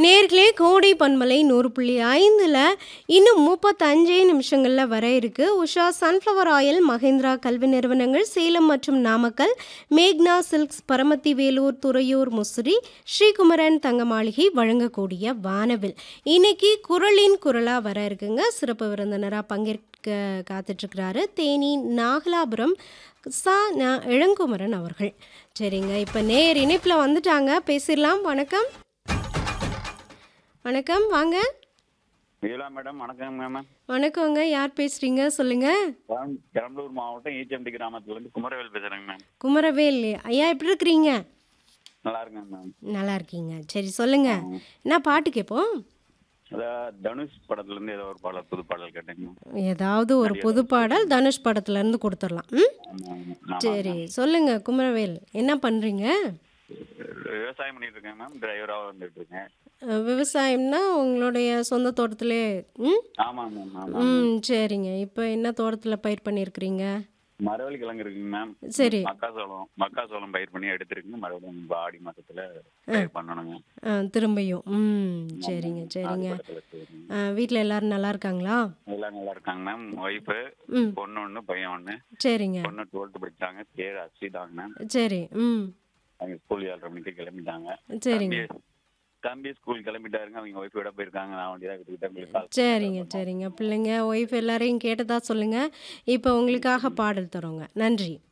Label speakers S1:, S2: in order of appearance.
S1: நேர்களே கோடை பன்மலை நூறு புள்ளி ஐந்தில் இன்னும் முப்பத்தஞ்சே நிமிஷங்களில் வர இருக்கு உஷா சன்ஃப்ளவர் ஆயில் மகேந்திரா கல்வி நிறுவனங்கள் சேலம் மற்றும் நாமக்கல் மேக்னா சில்க்ஸ் பரமத்தி வேலூர் துறையூர் முசிறி ஸ்ரீகுமரன் தங்க மாளிகை வழங்கக்கூடிய வானவில் இன்னைக்கு குரலின் குரலாக வர இருக்குங்க சிறப்பு விருந்தினராக பங்கேற்க காத்துட்ருக்கிறாரு தேனி நாகலாபுரம் சா ந இளங்குமரன் அவர்கள் சரிங்க இப்போ நேர் இணைப்பில் வந்துட்டாங்க பேசிடலாம் வணக்கம் வணக்கம் வாங்க
S2: விஜயலா மேடம் வணக்கம் மேம்
S1: வணக்கங்க யார் பேசுறீங்க சொல்லுங்க
S2: பெரம்- பெரம்பலூர் மாவட்டம் ஈச்சம்பட்டி கிராமத்துல இருந்து குமரவேல் பேசுறேங்க மேம்
S1: குமரவேல் ஐயா எப்படி இருக்கிறீங்க
S2: நல்லா இருக்கேன் மேம்
S1: நல்லா இருக்கீங்க சரி சொல்லுங்க என்ன பாட்டு கேட்போம்
S2: அதான் தனுஷ் படத்துல இருந்து ஏதோ ஒரு பாடல் புது பாடல் கேட்டேங்க மேம்
S1: ஏதாவது ஒரு புது பாடல் தனுஷ் படத்துல இருந்து கொடுத்துடலாம் ம்
S2: ஆமா, ஆமா.
S1: சரி சொல்லுங்க குமரவேல் என்ன பண்றீங்க
S2: விவசாயம் பண்ணிட்டு இருக்கேன் மேம் டிரைவராக வந்துட்டு இருக்கேன்
S1: அஹ், விவசாயம்னா உங்களுடைய சொந்த தோட்டத்திலே ம்
S2: ஆமா மேம் ஆமா
S1: ம் சரிங்க இப்போ என்ன தோட்டத்தில் பயிர் பண்ணியிருக்கிறீங்க
S2: மரவள்ளி கிழங்கு இருக்குங்க மேம்
S1: சரி
S2: மக்காசோளம் மக்காசோளம் பயிர் பண்ணி எடுத்திருக்குங்க மறுபடியும் இப்ப ஆடி மாசத்துல பயிர் பண்ணணுங்க
S1: அஹ், திரும்பியும் ம் சரிங்க சரிங்க
S2: பக்கத்துல சரிங்க.
S1: வீட்டில் எல்லாரும் நல்லா இருக்காங்களா
S2: எல்லாம் நல்லா இருக்காங்க மேம் ஒய்ஃபு
S1: ம்
S2: பொண்ணு ஒன்று பையன் ஒன்று
S1: சரிங்க
S2: பொண்ணு டுவெல்த்து படிச்சாங்க பேர் அஸ்விதாங்க மேம்
S1: சரி ம்
S2: அவங்க ஸ்கூல் ஏழரை மணிக்கு கிளம்பிட்டாங்க
S1: சரிங்க
S2: தம்பி- தம்பி ஸ்கூல் கிளம்பிட்டாருங்க அவங்க ஒய்ஃப் விட போயிருக்காங்க நான் வண்டி தான் எடுத்துக்கிட்டு உங்களுக்கு கால்
S1: சரிங்க சரிங்க பிள்ளைங்க ஒய்ஃப் எல்லாரையும் கேட்டதா சொல்லுங்க இப்போ உங்களுக்காக பாடல் தரோங்க நன்றி